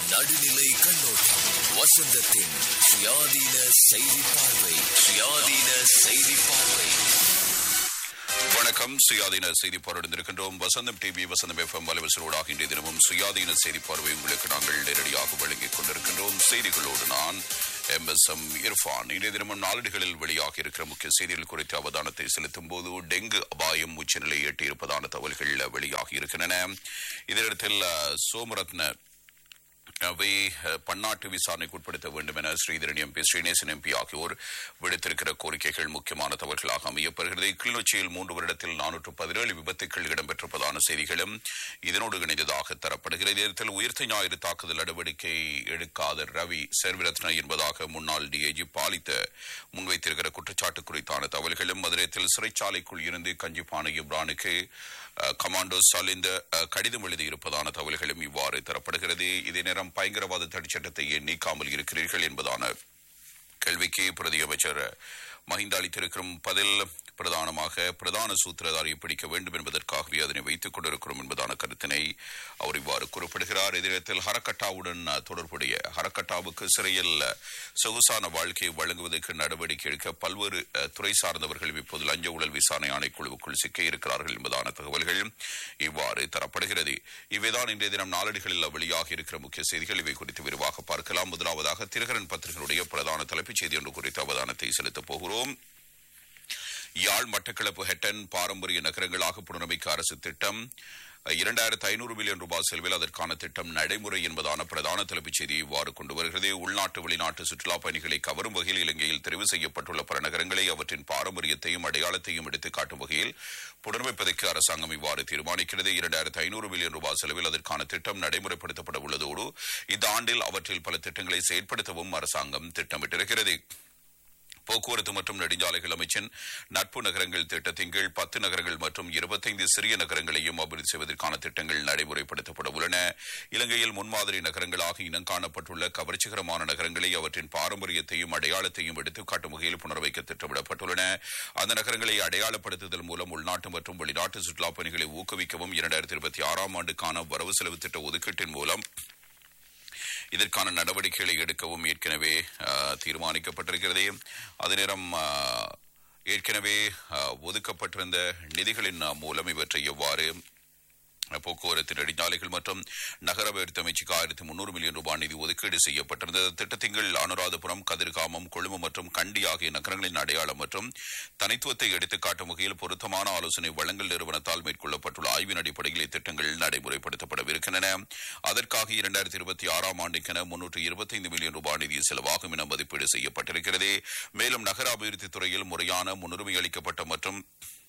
நடுநிலை கண்ணோட்டம் வசந்தத்தின் சுயாதீன செய்தி பார்வை சுயாதீன செய்தி பார்வை வணக்கம் சுயாதீன செய்தி பார்வையிருக்கின்றோம் வசந்தம் டிவி வசந்தம் எஃப்எம் வலைவசரோடாக இன்றைய தினமும் சுயாதீன செய்தி பார்வை உங்களுக்கு நாங்கள் நேரடியாக வழங்கிக் கொண்டிருக்கின்றோம் செய்திகளோடு நான் எம் எஸ் எம் இர்ஃபான் இன்றைய தினமும் நாளிடுகளில் வெளியாக இருக்கிற முக்கிய செய்திகள் குறித்து அவதானத்தை செலுத்தும் போது டெங்கு அபாயம் உச்சநிலையை எட்டியிருப்பதான தகவல்கள் வெளியாகி இருக்கின்றன இதனிடத்தில் அஹ், சோமரத்ன அவை அஹ், பன்னாட்டு விசாரணைக்கு உட்படுத்த வேண்டும் என ஸ்ரீதரன் எம்பி ஸ்ரீநேசன் எம்பி ஆகியோர் விடுத்திருக்கிற கோரிக்கைகள் முக்கியமான தவறுகளாக அமையப்படுகிறது கிளிநொச்சியில் மூன்று வருடத்தில் நானூற்று பதினேழு விபத்துக்கள் இடம்பெற்றிருப்பதான செய்திகளும் இதனோடு இணைந்ததாக தரப்படுகிறது நேரத்தில் உயிர்த்த ஞாயிறு தாக்குதல் நடவடிக்கை எடுக்காத ரவி சேர்விரத்ன என்பதாக முன்னாள் டிஐஜி பாலித்த முன்வைத்திருக்கிற குற்றச்சாட்டு குறித்தான தகவல்களும் மதுரையில் சிறைச்சாலைக்குள் இருந்து கஞ்சிப்பானை இப்ரானுக்கு அஹ், கமாண்டோ சலிந்த அஹ், கடிதம் எழுதியிருப்பதான தகவல்களும் இவ்வாறு தரப்படுகிறது இதே நேரம் பயங்கரவாத தடைச்சட்டத்தை ஏன் நீக்காமல் இருக்கிறீர்கள் என்பதான கேள்விக்கு பிரதி அமைச்சர் மஹிந்த அளித்திருக்கும் பதில் பிரதானமாக பிரதான சூத்திரதாரியை பிடிக்க வேண்டும் என்பதற்காகவே அதனை வைத்துக் கொண்டிருக்கிறோம் என்பதான கருத்தினை அவர் இவ்வாறு குறிப்பிடுகிறார் எதிரத்தில் ஹரக்கட்டாவுடன் தொடர்புடைய ஹரக்கட்டாவுக்கு சிறையில் சொகுசான வாழ்க்கையை வழங்குவதற்கு நடவடிக்கை எடுக்க பல்வேறு அஹ், துறை சார்ந்தவர்கள் இப்போது லஞ்ச ஊழல் விசாரணை ஆணைக்குழுவுக்குள் சிக்க இருக்கிறார்கள் என்பதான தகவல்கள் இவ்வாறு தரப்படுகிறது இவைதான் இன்றைய தினம் நாளடிகளில் வெளியாக இருக்கிற முக்கிய செய்திகள் இவை குறித்து விரிவாக பார்க்கலாம் முதலாவதாக தினகரன் பத்திரிகையுடைய பிரதான தலைப்புச் செய்தி ஒன்று குறித்து அவதானத்தை செலுத்தப் போகிறோம் யாழ் மட்டக்களப்பு ஹெட்டன் பாரம்பரிய நகரங்களாக புனரமைக்க அரசு திட்டம் இரண்டாயிரத்து ஐநூறு மில்லியன் ரூபாய் செலவில் அதற்கான திட்டம் நடைமுறை என்பதான பிரதான தலைப்புச் செய்தி இவ்வாறு கொண்டு வருகிறது உள்நாட்டு வெளிநாட்டு சுற்றுலா பயணிகளை கவரும் வகையில் இலங்கையில் தெரிவு செய்யப்பட்டுள்ள பல நகரங்களை அவற்றின் பாரம்பரியத்தையும் அடையாளத்தையும் எடுத்துக் காட்டும் வகையில் புனரமைப்பதற்கு அரசாங்கம் இவ்வாறு தீர்மானிக்கிறது இரண்டாயிரத்து ஐநூறு மில்லியன் ரூபாய் செலவில் அதற்கான திட்டம் நடைமுறைப்படுத்தப்பட உள்ளதோடு இந்த ஆண்டில் அவற்றில் பல திட்டங்களை செயற்படுத்தவும் அரசாங்கம் திட்டமிட்டிருக்கிறது போக்குவரத்து மற்றும் நெடுஞ்சாலைகள் அமைச்சின் நட்பு நகரங்கள் திட்டத்தின் கீழ் பத்து நகரங்கள் மற்றும் இருபத்தைந்து சிறிய நகரங்களையும் அபிவிருத்தி செய்வதற்கான திட்டங்கள் நடைமுறைப்படுத்தப்பட உள்ளன இலங்கையில் முன்மாதிரி நகரங்களாக இனம் காணப்பட்டுள்ள கவர்ச்சிகரமான நகரங்களை அவற்றின் பாரம்பரியத்தையும் அடையாளத்தையும் எடுத்துக்காட்டும் வகையில் புனர்வைக்க திட்டமிடப்பட்டுள்ளன அந்த நகரங்களை அடையாளப்படுத்துதல் மூலம் உள்நாட்டு மற்றும் வெளிநாட்டு சுற்றுலாப் பணிகளை ஊக்குவிக்கவும் இரண்டாயிரத்தி இருபத்தி ஆறாம் ஆண்டுக்கான வரவு செலவு திட்ட ஒதுக்கீட்டின் மூலம் இதற்கான நடவடிக்கைகளை எடுக்கவும் ஏற்கனவே ஆஹ், தீர்மானிக்கப்பட்டிருக்கிறது அதே நேரம் ஆஹ், ஏற்கனவே ஆஹ், ஒதுக்கப்பட்டிருந்த நிதிகளின் ஆஹ், மூலம் இவற்றை எவ்வாறு போக்குவரத்து நெடுஞ்சாலைகள் மற்றும் நகர அபிவிருத்தி அமைச்சுக்கு ஆயிரத்தி முன்னூறு மில்லியன் ரூபாய் நிதி ஒதுக்கீடு செய்யப்பட்டிருந்தது திட்டத்தின் கீழ் அனுராதபுரம் கதிர்காமம் கொழும்பு மற்றும் கண்டி ஆகிய நகரங்களின் அடையாளம் மற்றும் தனித்துவத்தை எடுத்துக்காட்டும் வகையில் பொருத்தமான ஆலோசனை வழங்கல் நிறுவனத்தால் மேற்கொள்ளப்பட்டுள்ள ஆய்வின் அடிப்படையில் இத்திட்டங்கள் நடைமுறைப்படுத்தப்படவிருக்கின்றன அதற்காக இரண்டாயிரத்தி இருபத்தி ஆறாம் ஆண்டுக்கென முன்னூற்று இருபத்தைந்து மில்லியன் ரூபாய் நிதி செலவாகும் என மதிப்பீடு செய்யப்பட்டிருக்கிறது மேலும் நகர அபிவிருத்தி துறையில் முறையான முன்னுரிமை அளிக்கப்பட்ட மற்றும்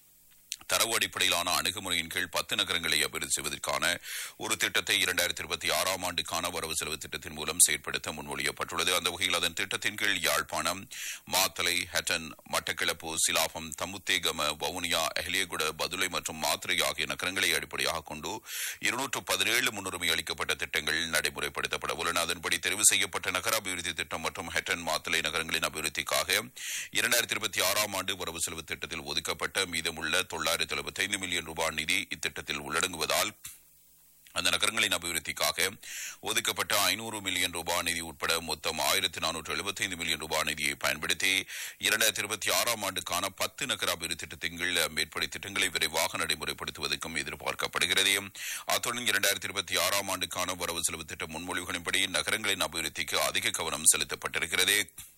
தரவு அடிப்படையிலான அணுகுமுறையின் கீழ் பத்து நகரங்களை அபிவிருத்தி செய்வதற்கான ஒரு திட்டத்தை இரண்டாயிரத்தி இருபத்தி ஆறாம் ஆண்டுக்கான வரவு செலவு திட்டத்தின் மூலம் செயற்படுத்த முன்மொழியப்பட்டுள்ளது அந்த வகையில் அதன் திட்டத்தின் கீழ் யாழ்ப்பாணம் மாத்தலை ஹட்டன் மட்டக்கிளப்பு சிலாபம் தமுத்தேகம வவுனியா எஹ்லியகுட பதுளை மற்றும் மாத்திரை ஆகிய நகரங்களை அடிப்படையாக கொண்டு இருநூற்று பதினேழு முன்னுரிமை அளிக்கப்பட்ட திட்டங்கள் நடைமுறைப்படுத்தப்பட உள்ளன அதன்படி தெரிவு செய்யப்பட்ட நகர அபிவிருத்தி திட்டம் மற்றும் ஹெட்டன் மாத்தலை நகரங்களின் அபிவிருத்திக்காக இரண்டாயிரத்தி இருபத்தி ஆறாம் ஆண்டு வரவு செலவு திட்டத்தில் ஒதுக்கப்பட்ட மீதமுள்ள தொள்ளாயிரத்தி எழுபத்தைந்து மில்லியன் ரூபாய் நிதி இத்திட்டத்தில் உள்ளடங்குவதால் அந்த நகரங்களின் அபிவிருத்திக்காக ஒதுக்கப்பட்ட ஐநூறு மில்லியன் ரூபாய் நிதி உட்பட மொத்தம் ஆயிரத்தி நானூற்று எழுபத்தைந்து மில்லியன் ரூபாய் நிதியை பயன்படுத்தி இரண்டாயிரத்தி இருபத்தி ஆறாம் ஆண்டுக்கான பத்து நகர அபிவிருத்தி திட்டத்தின் கீழ் மேற்படி திட்டங்களை விரைவாக நடைமுறைப்படுத்துவதற்கும் எதிர்பார்க்கப்படுகிறது அத்துடன் இரண்டாயிரத்தி இருபத்தி ஆறாம் ஆண்டுக்கான வரவு செலவு திட்ட முன்மொழிவுகளின்படி நகரங்களின் அபிவிருத்திக்கு அதிக கவனம் செலுத்தப்பட்டிருக்கிறது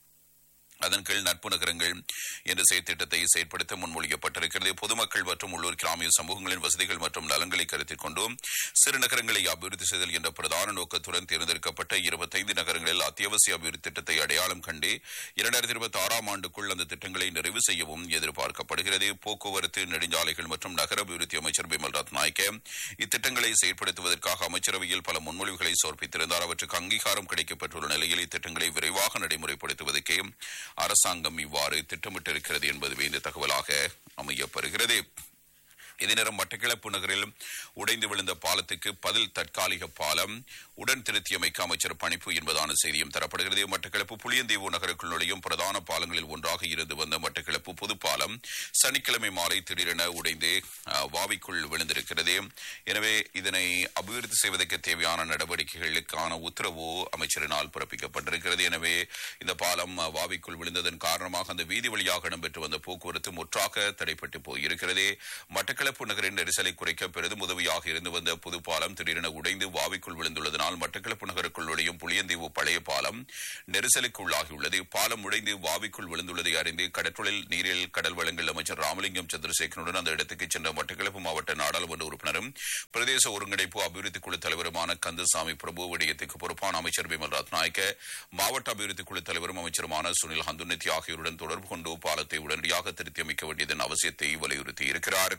அதன் கீழ் நட்பு நகரங்கள் என்ற செயற்திட்டத்தை செயற்படுத்த முன்மொழியப்பட்டிருக்கிறது பொதுமக்கள் மற்றும் உள்ளூர் கிராமிய சமூகங்களின் வசதிகள் மற்றும் நலன்களை கருத்தில் கொண்டு சிறு நகரங்களை அபிவிருத்தி செய்தல் என்ற பிரதான நோக்கத்துடன் தேர்ந்தெடுக்கப்பட்ட இருபத்தைந்து நகரங்களில் அத்தியாவசிய அபிவிருத்தி திட்டத்தை அடையாளம் கண்டு இரண்டாயிரத்தி இருபத்தி ஆறாம் ஆண்டுக்குள் அந்த திட்டங்களை நிறைவு செய்யவும் எதிர்பார்க்கப்படுகிறது போக்குவரத்து நெடுஞ்சாலைகள் மற்றும் நகர அபிவிருத்தி அமைச்சர் பிமல் ரத்நாயக்க இத்திட்டங்களை செயற்படுத்துவதற்காக அமைச்சரவையில் பல முன்மொழிவுகளை சமர்ப்பித்திருந்தார் அவற்றுக்கு அங்கீகாரம் கிடைக்கப்பட்டுள்ள நிலையில் இத்திட்டங்களை விரைவாக நடைமுறைப்படுத்துவதற்கே அரசாங்கம் இவ்வாறு திட்டமிட்டிருக்கிறது என்பதுவே இந்த தகவலாக அமையப்பெறுகிறது இதே நேரம் மட்டக்களப்பு நகரில் உடைந்து விழுந்த பாலத்துக்கு பதில் தற்காலிக பாலம் உடன் திருத்தியமைக்க அமைச்சர் பணிப்பு என்பதான செய்தியும் தரப்படுகிறது மட்டக்களப்பு புளியந்தீவு நகருக்குள் நுழையும் பிரதான பாலங்களில் ஒன்றாக இருந்து வந்த மட்டக்களப்பு பொது பாலம் சனிக்கிழமை மாலை திடீரென உடைந்து அஹ், வாவிக்குள் விழுந்திருக்கிறது எனவே இதனை அபிவிருத்தி செய்வதற்கு தேவையான நடவடிக்கைகளுக்கான உத்தரவு அமைச்சரினால் பிறப்பிக்கப்பட்டிருக்கிறது எனவே இந்த பாலம் அஹ், வாவிக்குள் விழுந்ததன் காரணமாக அந்த வீதி வழியாக இடம்பெற்று வந்த போக்குவரத்து முற்றாக தடைப்பட்டு போயிருக்கிறது மட்டக்களப்பு நகரின் நெரிசலை குறைக்க பெரிதும் உதவியாக இருந்து வந்த புது பாலம் திடீரென உடைந்து வாவிக்குள் விழுந்துள்ளதனால் மட்டக்களப்பு நகருக்குள் நுழையும் புளியந்தீவு பழைய பாலம் நெரிசலுக்கு உள்ளாகியுள்ளது பாலம் உடைந்து வாவிக்குள் விழுந்துள்ளதை அறிந்து கடற்றொழில் நீரில் கடல் வளங்கள் அமைச்சர் ராமலிங்கம் சந்திரசேகரனுடன் அந்த இடத்துக்கு சென்ற மட்டக்களப்பு மாவட்ட நாடாளுமன்ற உறுப்பினரும் பிரதேச ஒருங்கிணைப்பு அபிவிருத்தி குழு தலைவருமான கந்தசாமி பிரபு விடயத்துக்கு பொறுப்பான அமைச்சர் விமல் ரத்நாயக்க மாவட்ட அபிவிருத்தி குழு தலைவரும் அமைச்சருமான சுனில் ஹந்துநித்தி ஆகியோருடன் தொடர்பு கொண்டு பாலத்தை உடனடியாக திருத்தி அமைக்க வேண்டியதன் அவசியத்தை வலியுறுத்தி இருக்கிறார்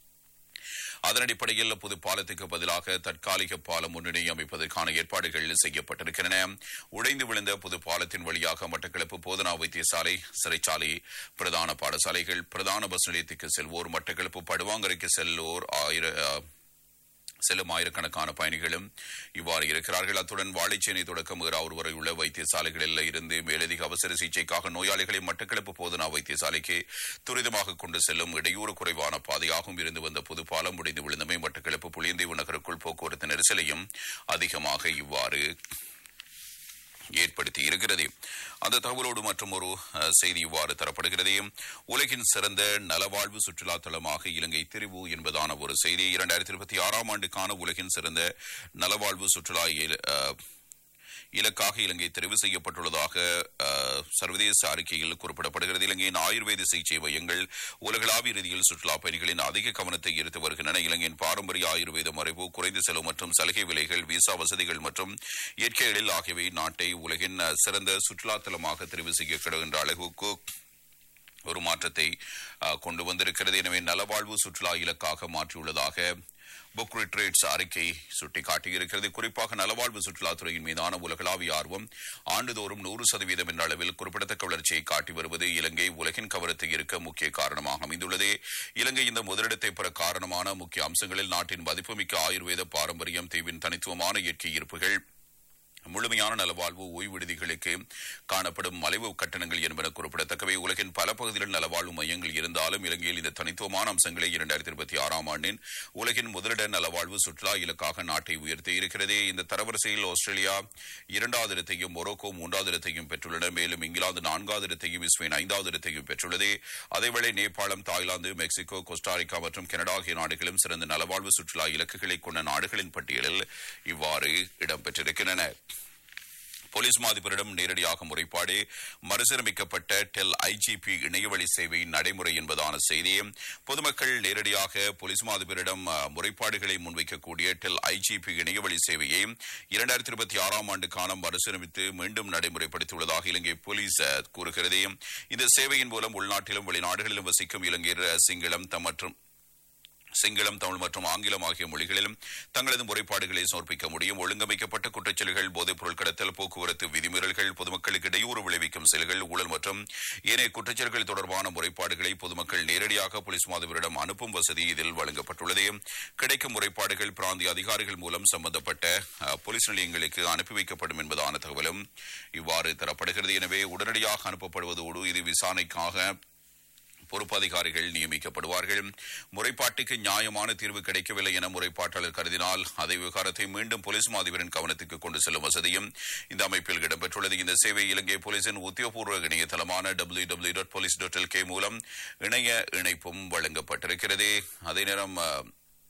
அதன் அடிப்படையில் புது பாலத்துக்கு பதிலாக தற்காலிக பாலம் ஒன்றினை அமைப்பதற்கான ஏற்பாடுகள் செய்யப்பட்டிருக்கின்றன உடைந்து விழுந்த புது பாலத்தின் வழியாக மட்டக்களப்பு போதனா வைத்தியசாலை சிறைச்சாலை பிரதான பாடசாலைகள் பிரதான பஸ் நிலையத்துக்கு செல்வோர் மட்டக்களப்பு படுவாங்கரைக்கு செல்வோர் ஆயிர அஹ், செல்லும் ஆயிரக்கணக்கான பயணிகளும் இவ்வாறு இருக்கிறார்கள் அத்துடன் வாழைச்சேனை தொடக்கம் ஏறாவூர் வரை உள்ள வைத்தியசாலைகளில் இருந்து மேலதிக அவசர சிகிச்சைக்காக நோயாளிகளை மட்டக்களப்பு போதனா வைத்தியசாலைக்கு துரிதமாக கொண்டு செல்லும் இடையூறு குறைவான பாதையாகவும் இருந்து வந்த புது பாலம் முடிந்து விழுந்தமை மட்டக்களப்பு புளியந்தீவு நகருக்குள் போக்குவரத்து நெரிசலையும் அதிகமாக இவ்வாறு ஏற்படுத்தி இருக்கிறது அந்த தகவலோடு மற்றும் ஒரு அஹ், செய்தி இவ்வாறு தரப்படுகிறது உலகின் சிறந்த நலவாழ்வு சுற்றுலா தலமாக இலங்கை தெரிவு என்பதான ஒரு செய்தி இரண்டாயிரத்தி இருபத்தி ஆறாம் ஆண்டுக்கான உலகின் சிறந்த நலவாழ்வு சுற்றுலா இல- அஹ், இலக்காக இலங்கை தெரிவு செய்யப்பட்டுள்ளதாக அஹ், சர்வதேச அறிக்கையில் குறிப்பிடப்படுகிறது இலங்கையின் ஆயுர்வேத சிகிச்சை மையங்கள் உலகளாவிய ரீதியில் சுற்றுலா பயணிகளின் அதிக கவனத்தை ஈர்த்து வருகின்றன இலங்கையின் பாரம்பரிய ஆயுர்வேத மறைவு குறைந்த செலவு மற்றும் சலுகை விலைகள் விசா வசதிகள் மற்றும் இயற்கை எழில் ஆகியவை நாட்டை உலகின் அஹ், சிறந்த சுற்றுலா தலமாக தெரிவு செய்யப்படுகின்ற அளவுக்கு ஒரு மாற்றத்தை அஹ், கொண்டு வந்திருக்கிறது எனவே நலவாழ்வு சுற்றுலா இலக்காக மாற்றியுள்ளதாக புக் ரிட்ரேட்ஸ் அறிக்கை சுட்டிக்காட்டியிருக்கிறது குறிப்பாக நலவாழ்வு சுற்றுலாத்துறையின் மீதான உலகளாவிய ஆர்வம் ஆண்டுதோறும் நூறு சதவீதம் என்ற அளவில் குறிப்பிடத்தக்க வளர்ச்சியை காட்டி வருவது இலங்கை உலகின் கவனத்தை இருக்க முக்கிய காரணமாக அமைந்துள்ளது இலங்கை இந்த முதலிடத்தை பெற காரணமான முக்கிய அம்சங்களில் நாட்டின் மதிப்புமிக்க ஆயுர்வேத பாரம்பரியம் தீவின் தனித்துவமான இயற்கை இருப்புகள் முழுமையான நலவாழ்வு ஓய்வு விடுதிகளுக்கு காணப்படும் மலைவு கட்டணங்கள் என்பன குறிப்பிடத்தக்கவை உலகின் பல பகுதிகளில் நலவாழ்வு மையங்கள் இருந்தாலும் இலங்கையில் இந்த தனித்துவமான அம்சங்களை இரண்டாயிரத்தி இருபத்தி ஆறாம் ஆண்டின் உலகின் முதலிட நலவாழ்வு சுற்றுலா இலக்காக நாட்டை உயர்த்தி இருக்கிறது இந்த தரவரிசையில் ஆஸ்திரேலியா இரண்டாவது இடத்தையும் மொரோக்கோ மூன்றாவது இடத்தையும் பெற்றுள்ளன மேலும் இங்கிலாந்து நான்காவது இடத்தையும் ஸ்பெயின் ஐந்தாவது இடத்தையும் பெற்றுள்ளது அதேவேளை நேபாளம் தாய்லாந்து மெக்சிகோ கோஸ்டாரிக்கா மற்றும் கனடா ஆகிய நாடுகளும் சிறந்த நலவாழ்வு சுற்றுலா இலக்குகளை கொண்ட நாடுகளின் பட்டியலில் இவ்வாறு இடம்பெற்றிருக்கின்றன போலீஸ் மாதிபரிடம் நேரடியாக முறைப்பாடு மறுசீரமைக்கப்பட்ட டெல் ஐஜிபி இணையவழி சேவை நடைமுறை என்பதான செய்தி பொதுமக்கள் நேரடியாக போலீஸ் மாதிபரிடம் அஹ், முறைப்பாடுகளை முன்வைக்கக்கூடிய டெல் ஐஜிபி இணையவழி சேவையை இரண்டாயிரத்தி இருபத்தி ஆறாம் ஆண்டுக்கான மறுசீரமைத்து மீண்டும் நடைமுறைப்படுத்தியுள்ளதாக இலங்கை போலீஸ் அஹ், கூறுகிறது இந்த சேவையின் மூலம் உள்நாட்டிலும் வெளிநாடுகளிலும் வசிக்கும் இலங்கையர் அஹ், சிங்களம் தம் மற்றும் சிங்களம் தமிழ் மற்றும் ஆங்கிலம் ஆகிய மொழிகளிலும் தங்களது முறைப்பாடுகளை சமர்ப்பிக்க முடியும் ஒழுங்கமைக்கப்பட்ட குற்றச்செயல்கள் போதைப் பொருள் கடத்தல் போக்குவரத்து விதிமீறல்கள் பொதுமக்களுக்கு இடையூறு விளைவிக்கும் செயல்கள் ஊழல் மற்றும் ஏனைய குற்றச்செயல்கள் தொடர்பான முறைப்பாடுகளை பொதுமக்கள் நேரடியாக போலீஸ் மாதிபரிடம் அனுப்பும் வசதி இதில் வழங்கப்பட்டுள்ளது கிடைக்கும் முறைப்பாடுகள் பிராந்திய அதிகாரிகள் மூலம் சம்பந்தப்பட்ட அஹ், போலீஸ் நிலையங்களுக்கு அனுப்பி வைக்கப்படும் என்பதான தகவலும் இவ்வாறு தரப்படுகிறது எனவே உடனடியாக அனுப்பப்படுவதோடு இது விசாரணைக்காக பொறுப்பு அதிகாரிகள் நியமிக்கப்படுவார்கள் முறைப்பாட்டுக்கு நியாயமான தீர்வு கிடைக்கவில்லை என முறைப்பாட்டாளர் கருதினால் அதை விவகாரத்தை மீண்டும் போலீஸ் மாதிபரின் கவனத்துக்கு கொண்டு செல்லும் வசதியும் இந்த அமைப்பில் இடம்பெற்றுள்ளது இந்த சேவை இலங்கை போலீசின் உத்தியோகபூர்வ இணையதளமான W W dot police dot L K மூலம் இணைய இணைப்பும் வழங்கப்பட்டிருக்கிறது அதே நேரம் அஹ்,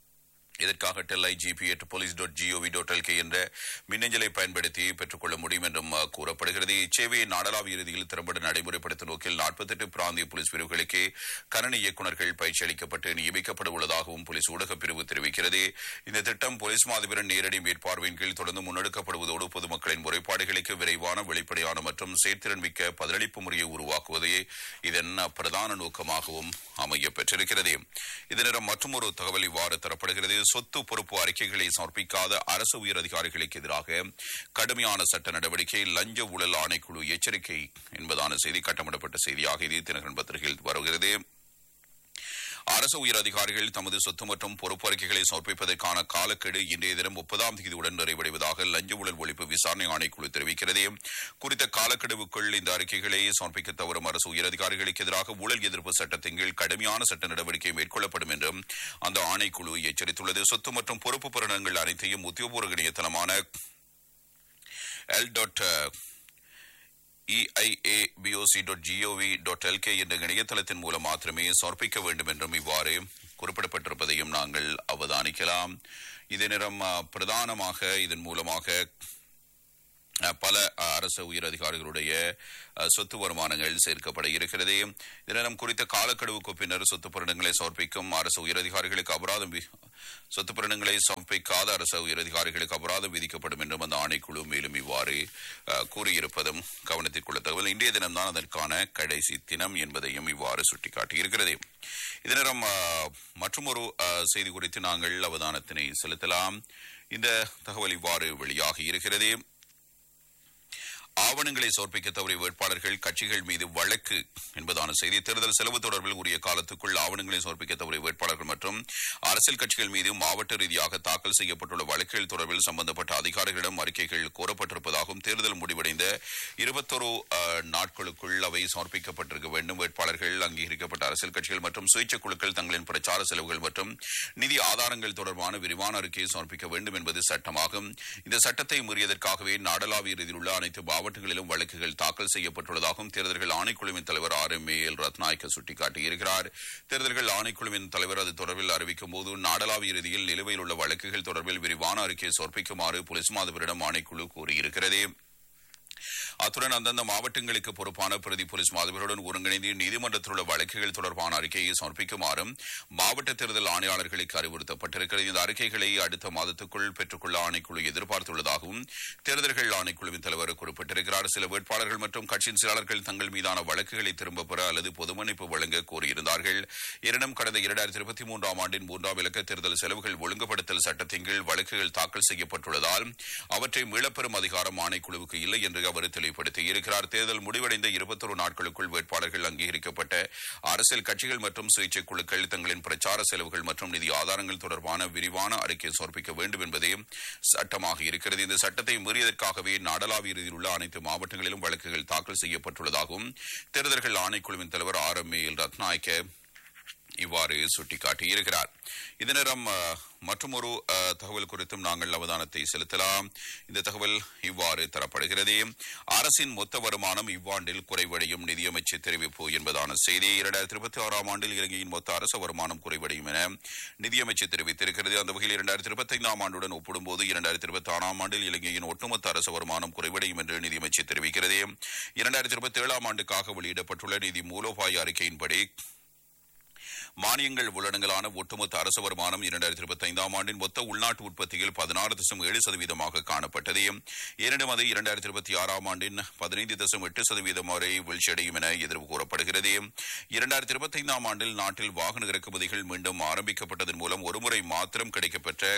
இதற்காக tell I G P at police dot G O V dot L K என்ற மின்னஞ்சலை பயன்படுத்தி பெற்றுக்கொள்ள முடியும் என்றும் அஹ், கூறப்படுகிறது இச்சேவையை நாடளாவிய ரீதியில் திறம்பட நடைமுறைப்படுத்தும் நோக்கில் நாற்பத்தெட்டு பிராந்திய போலீஸ் பிரிவுகளுக்கு கணனி இயக்குநர்கள் பயிற்சி அளிக்கப்பட்டு நியமிக்கப்பட உள்ளதாகவும் போலீஸ் ஊடகப் பிரிவு தெரிவிக்கிறது இந்த திட்டம் போலீஸ் மாதிபரின் நேரடி மேற்பார்வையின் கீழ் தொடர்ந்து முன்னெடுக்கப்படுவதோடு பொதுமக்களின் முறைப்பாடுகளுக்கு விரைவான வெளிப்படையான மற்றும் செயற்திறன் மிக்க பதிலளிப்பு முறையை உருவாக்குவதே இதன் பிரதான நோக்கமாகவும் அமைய பெற்றிருக்கிறது இதனிடம் மற்றொரு தகவல் இவ்வாறு தரப்படுகிறது சொத்து பொறுப்பு அறிக்கைகளை சமர்ப்பிக்காத அரசு உயர் அதிகாரிகளுக்கு எதிராக கடுமையான சட்ட நடவடிக்கை லஞ்ச ஊழல் ஆணைக்குழு எச்சரிக்கை என்பதான செய்தி கட்டமிடப்பட்ட செய்தியாக இது தினகரன் பத்திரிகையில் வருகிறது அரசு உயர் அதிகாரிகள் தமது சொத்து மற்றும் பொறுப்பு அறிக்கைகளை சமர்ப்பிப்பதற்கான காலக்கெடு இன்றைய தினம் முப்பதாம் தேதியுடன் நிறைவடைவதாக லஞ்ச ஊழல் ஒழிப்பு விசாரணை ஆணைக்குழு தெரிவிக்கிறது குறித்த காலக்கெடுவுக்குள் இந்த அறிக்கைகளை சமர்ப்பிக்க தவறும் அரசு உயர் அதிகாரிகளுக்கு எதிராக ஊழல் எதிர்ப்பு சட்டத்தின் கீழ் கடுமையான சட்ட நடவடிக்கை மேற்கொள்ளப்படும் என்றும் அந்த ஆணைக்குழு எச்சரித்துள்ளது சொத்து மற்றும் பொறுப்பு பரணங்கள் அனைத்தையும் உத்தியோகபூர்வ இணையதளமான L dot E I A P O C dot G O V dot L K என்ற இணையதளத்தின் மூலம் மாத்திரமே சமர்ப்பிக்க வேண்டும் என்றும் இவ்வாறு குறிப்பிடப்பட்டிருப்பதையும் நாங்கள் அவதானிக்கலாம் இதே நேரம் அஹ், பிரதானமாக இதன் மூலமாக அஹ், பல அஹ், அரசு உயர் அதிகாரிகளுடைய அஹ், சொத்து வருமானங்கள் சேர்க்கப்பட இருக்கிறது இதனம் குறித்த காலக்கெடுவுக்கு பின்னர் சொத்து பரிணங்களை சமர்ப்பிக்கும் அரசு உயர் அதிகாரிகளுக்கு அபராதம் வி- சொத்து பரிணங்களை சமர்ப்பிக்காத அரசு உயர் அதிகாரிகளுக்கு அபராதம் விதிக்கப்படும் என்றும் அந்த ஆணைக்குழு மேலும் இவ்வாறு அஹ், கூறியிருப்பதும் கவனத்திற்குள்ள தகவல் இன்றைய தினம்தான் அதற்கான கடைசி தினம் என்பதையும் இவ்வாறு சுட்டிக்காட்டியிருக்கிறது இதனிடம் மற்றொரு செய்தி குறித்து நாங்கள் அவதானத்தினை செலுத்தலாம் இந்த தகவல் இவ்வாறு வெளியாகி இருக்கிறது ஆவணங்களை சமர்ப்பிக்க தவறிய வேட்பாளர்கள் கட்சிகள் மீது வழக்கு என்பதான செய்தி தேர்தல் செலவு தொடர்பில் உரிய காலத்துக்குள் ஆவணங்களை சமர்ப்பிக்க தவறிய வேட்பாளர்கள் மற்றும் அரசியல் கட்சிகள் மீது மாவட்ட ரீதியாக தாக்கல் செய்யப்பட்டுள்ள வழக்குகள் தொடர்பில் சம்பந்தப்பட்ட அதிகாரிகளிடம் அறிக்கைகள் கோரப்பட்டிருப்பதாகவும் தேர்தல் முடிவடைந்த இருபத்தொரு நாட்களுக்குள் அவை சமர்ப்பிக்கப்பட்டிருக்க வேண்டும் வேட்பாளர்கள் அங்கீகரிக்கப்பட்ட அரசியல் கட்சிகள் மற்றும் சுயேட்சை குழுக்கள் தங்களின் பிரச்சார செலவுகள் மற்றும் நிதி ஆதாரங்கள் தொடர்பான விரிவான அறிக்கையை சமர்ப்பிக்க வேண்டும் என்பது சட்டமாகும் இந்த சட்டத்தை மீறியதற்காகவே நாடளாவிய ரீதியில் உள்ள அனைத்து மாவட்டங்களிலும் வழக்குகள் தாக்கல் செய்யப்பட்டுள்ளதாகவும் தேர்தல்கள் ஆணைக்குழுவின் தலைவர் R M A L Ratnayake சுட்டிக்காட்டியிருக்கிறார் தேர்தல்கள் ஆணைக்குழுவின் தலைவர் அது தொடர்பில் அறிவிக்கும் போது நாடளாவிய ரீதியில் நிலுவையில் உள்ள வழக்குகள் தொடர்பில் விரிவான அறிக்கையை சமர்ப்பிக்குமாறு போலீஸ் மாதிபரிடம் ஆணைக்குழு கூறியிருக்கிறது அத்துடன் அந்தந்த மாவட்டங்களுக்கு பொறுப்பான பிரதி போலீஸ் மாதிபருடன் ஒருங்கிணைந்து நீதிமன்றத்தில் உள்ள வழக்குகள் தொடர்பான அறிக்கையை சமர்ப்பிக்குமாறும் மாவட்ட தேர்தல் ஆணையாளர்களுக்கு அறிவுறுத்தப்பட்டிருக்கிறது இந்த அறிக்கைகளை அடுத்த மாதத்துக்குள் பெற்றுக்கொள்ள ஆணைக்குழு எதிர்பார்த்துள்ளதாகவும் தேர்தல்கள் ஆணைக்குழுவின் தலைவர் குறிப்பிட்டிருக்கிறார் சில வேட்பாளர்கள் மற்றும் கட்சியின் செயலாளர்கள் தங்கள் மீதான வழக்குகளை திரும்பப் பெற அல்லது பொது மன்னிப்பு வழங்க கோரியிருந்தார்கள் எனினும் கடந்த இரண்டாயிரத்தி இருபத்தி மூன்றாம் ஆண்டின் மூன்றாம் இலக்க தேர்தல் செலவுகள் ஒழுங்குபடுத்தல் சட்டத்தின் கீழ் வழக்குகள் தாக்கல் செய்யப்பட்டுள்ளதால் அவற்றை மீளப்பெறும் அதிகாரம் ஆணைக்குழுவுக்கு இல்லை என்று அவர் தெளிவுபடுத்தியிருக்கிறார் தேர்தல் முடிவடைந்த இருபத்தொரு நாட்களுக்குள் வேட்பாளர்கள் அங்கீகரிக்கப்பட்ட அரசியல் கட்சிகள் மற்றும் சுயேட்சை குழுக்கள் தங்களின் பிரச்சார செலவுகள் மற்றும் நிதி ஆதாரங்கள் தொடர்பான விரிவான அறிக்கை சமர்ப்பிக்க வேண்டும் என்பதே சட்டமாக இருக்கிறது இந்த சட்டத்தை மீறியதற்காகவே நாடளாவிய ரீதியில் உள்ள அனைத்து மாவட்டங்களிலும் வழக்குகள் தாக்கல் செய்யப்பட்டுள்ளதாகவும் தேர்தல்கள் ஆணைக்குழுவின் தலைவர் R M A L Ratnayake இவ்வாறு சுட்டிக்காட்டியிருக்கிறார் இந்த நேரம் மற்றொரு தகவல் குறித்தும் நாங்கள் அவதானத்தை செலுத்தலாம் இந்த தகவல் இவ்வாறு தரப்படுகிறது அரசின் மொத்த வருமானம் இவ்வாண்டில் குறைவடையும் நிதியமைச்சு தெரிவிப்பு என்பதான செய்தி இரண்டாயிரத்தி இருபத்தி ஆறாம் ஆண்டில் இலங்கையின் மொத்த அரசு வருமானம் குறைவடையும் என நிதியமைச்சு தெரிவித்திருக்கிறது அந்த வகையில் இரண்டாயிரத்தி இருபத்தி ஐந்தாம் ஆண்டுடன் ஒப்பிடும்போது இரண்டாயிரத்தி இருபத்தி ஆறாம் ஆண்டில் இலங்கையின் ஒட்டுமொத்த அரசு வருமானம் குறைவடையும் என்று நிதியமைச்சு தெரிவிக்கிறது இரண்டாயிரத்தி இருபத்தி ஏழாம் ஆண்டுக்காக வெளியிடப்பட்டுள்ள நிதி மூலோபாய அறிக்கையின்படி மானியங்கள் உள்ளடங்கலான ஒட்டுமொத்த அரசு வருமானம் இரண்டாயிரத்தி இருபத்தி ஐந்தாம் ஆண்டின் மொத்த உள்நாட்டு உற்பத்தியில் பதினாறு தசம் ஏழு சதவீதமாக காணப்பட்டது எனினும் அது இரண்டாயிரத்தி இருபத்தி ஆறாம் ஆண்டின் பதினைந்து தசம் எட்டு சதவீதம் வரை வீழ்ச்சியடையும் என எதிர்வு கூறப்படுகிறது இரண்டாயிரத்தி இருபத்தி ஐந்தாம் ஆண்டில் நாட்டில் வாகன இறக்குமதிகள் மீண்டும் ஆரம்பிக்கப்பட்டதன் மூலம் ஒருமுறை மாத்திரம் கிடைக்கப்பெற்ற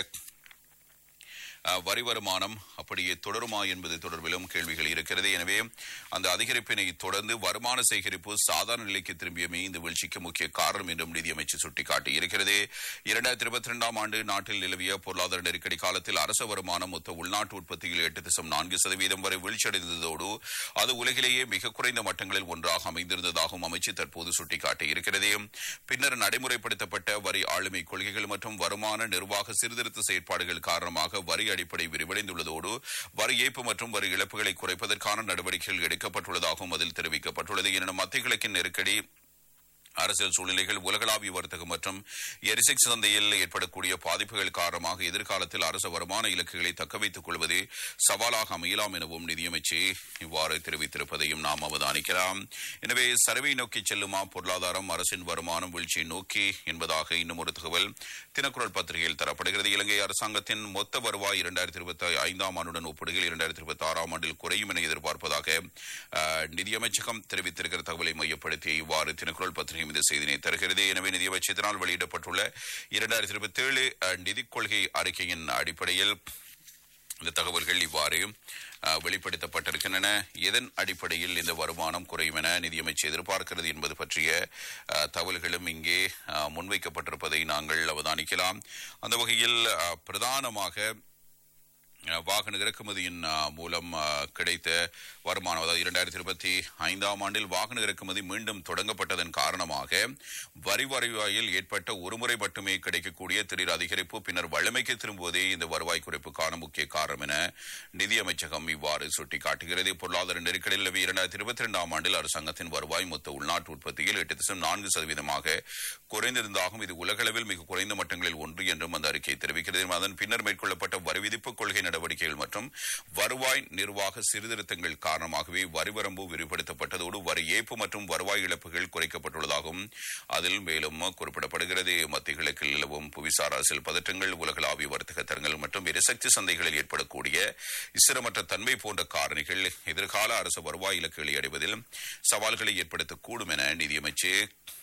வரி வருமானம் அப்படியே தொடருமா என்பது தொடர்பிலும் கேள்விகள் இருக்கிறது எனவே அந்த அதிகரிப்பினை தொடர்ந்து வருமான சேகரிப்பு சாதாரண நிலைக்கு திரும்பியமே இந்த வீழ்ச்சிக்கு முக்கிய காரணம் என்றும் நிதியமைச்சர் சுட்டிக்காட்டியிருக்கிறது இரண்டாயிரத்தி இருபத்தி இரண்டாம் ஆண்டு நாட்டில் நிலவிய பொருளாதார நெருக்கடி காலத்தில் அரசு வருமானம் மொத்த உள்நாட்டு உற்பத்தியில் எட்டு தசம் நான்கு சதவீதம் வரை வீழ்ச்சியடைந்ததோடு அது உலகிலேயே மிக குறைந்த மட்டங்களில் ஒன்றாக அமைந்திருந்ததாகவும் அமைச்சர் தற்போது சுட்டிக்காட்டியிருக்கிறது பின்னர் நடைமுறைப்படுத்தப்பட்ட வரி ஆளுமை கொள்கைகள் மற்றும் வருமான நிர்வாக சீர்திருத்த செயற்பாடுகள் காரணமாக வரி அடிப்படை விரிவடைந்துள்ளதோடு வரி ஏய்ப்பு மற்றும் வரி இழப்புகளை குறைப்பதற்கான நடவடிக்கைகள் எடுக்கப்பட்டுள்ளதாகவும் அதில் தெரிவிக்கப்பட்டுள்ளது எனினும் மத்திய கிழக்கின் நெருக்கடி அரசியல் சூழ்நிலைகள் உலகளாவிய வர்த்தகம் மற்றும் எரிசக்தி சந்தையில் ஏற்படக்கூடிய பாதிப்புகள் காரணமாக எதிர்காலத்தில் அரசு வருமான இலக்குகளை தக்கவைத்துக் கொள்வது சவாலாக அமையலாம் எனவும் நிதியமைச்சு இவ்வாறு தெரிவித்திருப்பதையும் நாம் அவதானிக்கலாம் எனவே சர்வை நோக்கி செல்லுமா பொருளாதாரம் அரசின் வருமானம் வீழ்ச்சியை நோக்கி என்பதாக இன்னும் ஒரு தகவல் தினக்குரல் பத்திரிகையில் தரப்படுகிறது இலங்கை அரசாங்கத்தின் மொத்த வருவாய் இரண்டாயிரத்தி இருபத்தி ஐந்தாம் ஆண்டுடன் ஒப்பிடுகையில் இரண்டாயிரத்தி இருபத்தி ஆறாம் ஆண்டில் குறையும் என எதிர்பார்ப்பதாக நிதியமைச்சகம் தெரிவித்திருக்கிற தகவலை மையப்படுத்தி இவ்வாறு தினக்குரல் பத்திரிகை இந்த செய்தினை தருகிறது எனவே நிதியமைச்சத்தினால் வெளியிடப்பட்டுள்ள இரண்டாயிரத்தி இருபத்தி ஏழு நிதிக் கொள்கை அறிக்கையின் அடிப்படையில் இந்த தகவல்கள் இவ்வாறு அஹ், வெளிப்படுத்தப்பட்டிருக்கின்றன எதன் அடிப்படையில் இந்த வருமானம் குறையும் என நிதியமைச்சு எதிர்பார்க்கிறது என்பது பற்றிய அஹ், தகவல்களும் இங்கே அஹ், முன்வைக்கப்பட்டிருப்பதை நாங்கள் அவதானிக்கலாம் அந்த வகையில் அஹ், பிரதானமாக அஹ், வாகன இறக்குமதியின் அஹ், மூலம் அஹ், கிடைத்த வருமானம் அதாவது இரண்டாயிரத்தி இருபத்தி ஐந்தாம் ஆண்டில் வாகன இறக்குமதி மீண்டும் தொடங்கப்பட்டதன் காரணமாக வரி வருவாயில் ஏற்பட்ட ஒருமுறை மட்டுமே கிடைக்கக்கூடிய திடீர் அதிகரிப்பு பின்னர் வழமைக்கு திரும்புவதே இந்த வருவாய் குறைப்புக்கான முக்கிய காரணம் என நிதி அமைச்சகம் இவ்வாறு சுட்டிக்காட்டுகிறது பொருளாதார நெருக்கடியில் நிலவிய இரண்டாயிரத்தி இருபத்தி இரண்டாம் ஆண்டில் அரசாங்கத்தின் வருவாய் மொத்த உள்நாட்டு உற்பத்தியில் எட்டு தசம் நான்கு சதவீதமாக குறைந்திருந்தாகும் இது உலகளவில் மிக குறைந்த மட்டங்களில் ஒன்று என்றும் அந்த அறிக்கை தெரிவிக்கிறது அதன் பின்னர் மேற்கொள்ளப்பட்ட வரி விதிப்பு கொள்கை நடவடிக்கைகள் மற்றும் வருவாய் நிர்வாக சீர்திருத்தங்கள் காரணமாகவே வரி வரம்பு விரிவுபடுத்தப்பட்டதோடு வரி ஏய்ப்பு மற்றும் வருவாய் இழப்புகள் குறைக்கப்பட்டுள்ளதாகவும் அதில் மேலும் குறிப்பிடப்படுகிறது மத்திய கிழக்கில் நிலவும் புவிசார் அரசியல் பதற்றங்கள் உலகளாவிய வர்த்தக தரங்கள் மற்றும் எரிசக்தி சந்தைகளில் ஏற்படக்கூடிய ஸ்திரமற்ற தன்மை போன்ற காரணிகள் எதிர்கால அரசு வருவாய் இலக்குகளை அடைவதில் சவால்களை ஏற்படுத்தக்கூடும் என நிதியமைச்சு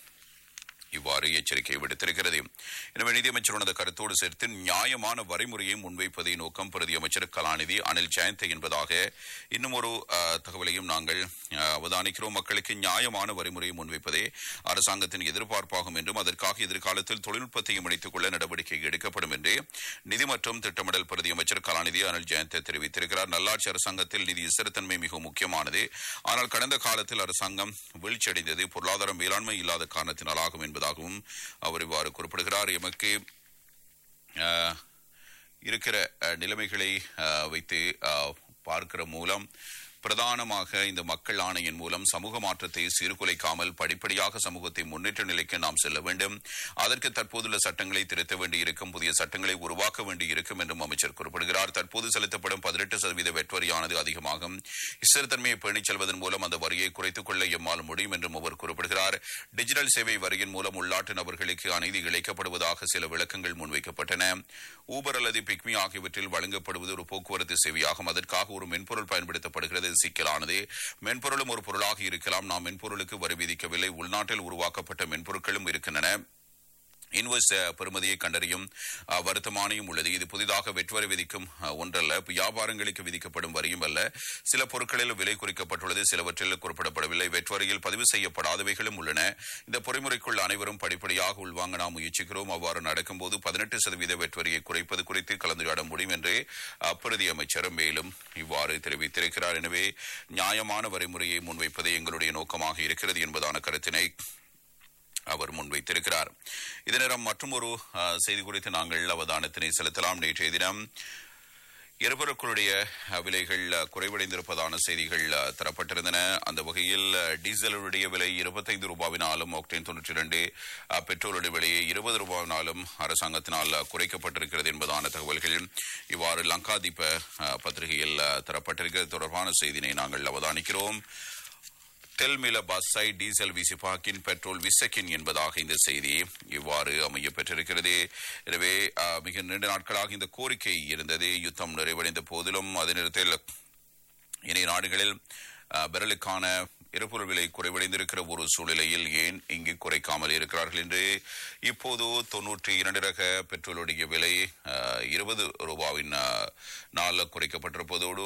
இவ்வாறு எச்சரிக்கை விடுத்திருக்கிறது எனவே நிதியமைச்சர் அந்த கருத்தோடு சேர்த்து நியாயமான வரைமுறையை முன்வைப்பதை நோக்கம் பிரதி அமைச்சர் கலாநிதி அனில் ஜெயந்த் என்பதாக இன்னும் ஒரு அஹ், தகவலையும் நாங்கள் அஹ், அவதானிக்கிறோம் மக்களுக்கு நியாயமான வரைமுறையை முன்வைப்பதே அரசாங்கத்தின் எதிர்பார்ப்பாகும் என்றும் அதற்காக எதிர்காலத்தில் தொழில்நுட்பத்தையும் இணைத்துக் கொள்ள நடவடிக்கை எடுக்கப்படும் என்று நிதி மற்றும் திட்டமிடல் பிரதி அமைச்சர் கலாநிதி அனில் ஜெயந்த் தெரிவித்திருக்கிறார் நல்லாட்சி அரசாங்கத்தில் நிதி ஸ்திரத்தன்மை மிகவும் முக்கியமானது ஆனால் கடந்த காலத்தில் அரசாங்கம் வீழ்ச்சியடைந்தது பொருளாதார மேலாண்மை இல்லாத காரணத்தினால் ஆகும் என்பதாகவும் அவர் இவ்வாறு குறிப்பிடுகிறார் எமக்கு அஹ், இருக்கிற அஹ், நிலைமைகளை அஹ், வைத்து அஹ், பார்க்கிற மூலம் பிரதானமாக இந்த மக்கள் ஆணையின் மூலம் சமூக மாற்றத்தை சீர்குலைக்காமல் படிப்படியாக சமூகத்தை முன்னேற்ற நிலைக்கு நாம் செல்ல வேண்டும் அதற்கு தற்போதுள்ள சட்டங்களை திருத்த வேண்டியிருக்கும் புதிய சட்டங்களை உருவாக்க வேண்டியிருக்கும் என்றும் அமைச்சர் குறிப்பிடுகிறார் தற்போது செலுத்தப்படும் பதினெட்டு சதவீத வெட்வரியானது அதிகமாகும் ஸ்திரத்தன்மையை பேணிச் செல்வதன் மூலம் அந்த வரியை குறைத்துக் கொள்ள எம்மால் முடியும் என்றும் அவர் குறிப்பிடுகிறார் டிஜிட்டல் சேவை வரியின் மூலம் உள்நாட்டு நபர்களுக்கு அநீதி இழைக்கப்படுவதாக சில விளக்கங்கள் முன்வைக்கப்பட்டன ஊபர் அல்லது பிக்மி ஆகியவற்றில் வழங்கப்படுவது ஒரு போக்குவரத்து சேவையாகும் அதற்காக ஒரு மென்பொருள் பயன்படுத்தப்படுகிறது இது சிக்கலானது மென்பொருளும் ஒரு பொருளாக இருக்கலாம் நாம் மென்பொருளுக்கு வரி விதிக்கவில்லை உள்நாட்டில் உருவாக்கப்பட்ட மென்பொருட்களும் இருக்கின்றன இன்வெஸ் பெறுமதியை கண்டறியும் அஹ், வருத்தமானியும் உள்ளது இது புதிதாக வெட்வரி விதிக்கும் அஹ், ஒன்றல்ல வியாபாரங்களுக்கு விதிக்கப்படும் வரியும் அல்ல சில பொருட்களில் விலை குறிக்கப்பட்டுள்ளது சிலவற்றில் குறிப்பிடப்படவில்லை வெட்வரியில் பதிவு செய்யப்படாதவைகளும் உள்ளன இந்த பொறிமுறைக்குள் அனைவரும் படிப்படியாக உள்வாங்க நாம் முயற்சிக்கிறோம் அவ்வாறு நடக்கும்போது பதினெட்டு சதவீத வெட்வரியை குறைப்பது குறித்து கலந்துரையாட முடியும் என்று அப்பிரதி அமைச்சர் மேலும் இவ்வாறு தெரிவித்திருக்கிறார் எனவே நியாயமான வரைமுறையை முன்வைப்பதே எங்களுடைய நோக்கமாக இருக்கிறது என்பதான கருத்தினை அவர் முன்வைத்திருக்கிறார் இதே நேரம் மற்றும் ஒரு செய்தி குறித்து நாங்கள் அவதானத்தினை செலுத்தலாம் நேற்றைய தினம் எரிபொருட்களுடைய அஹ், விலைகள் அஹ், குறைவடைந்திருப்பதான செய்திகள் அஹ், தரப்பட்டிருந்தன அந்த வகையில் அஹ், டீசலுடைய விலை இருபத்தைந்து ரூபாவினாலும் ஆக்டேன் தொன்னூற்றி இரண்டு பெட்ரோலுடைய விலையை இருபது ரூபாவினாலும் அரசாங்கத்தினால் அஹ், குறைக்கப்பட்டிருக்கிறது என்பதான தகவல்கள் இவ்வாறு லங்காதீப அஹ், பத்திரிகையில் அஹ், தரப்பட்டிருக்கிறது தொடர்பான செய்தினை நாங்கள் அவதானிக்கிறோம் தெல்மில பஸ்ஸை டீசல் விசிபாக்கின் பெட்ரோல் விசக்கின் என்பதாக இந்த செய்தி இவ்வாறு அமைய பெற்றிருக்கிறது எனவே அஹ், மிக நீண்ட நாட்களாக இந்த கோரிக்கை இருந்தது யுத்தம் நிறைவடைந்த போதிலும் அதே நேரத்தில் இணைய நாடுகளில் அஹ், பெரலுக்கான எரிபொருள் விலை குறைவடைந்திருக்கிற ஒரு சூழ்நிலையில் ஏன் இங்கு குறைக்காமல் இருக்கிறார்கள் என்று இப்போது தொன்னூற்றி இரண்டு ரக பெட்ரோலுடைய விலை அஹ், இருபது ரூபாவின் அஹ், நாளில் குறைக்கப்பட்டிருப்பதோடு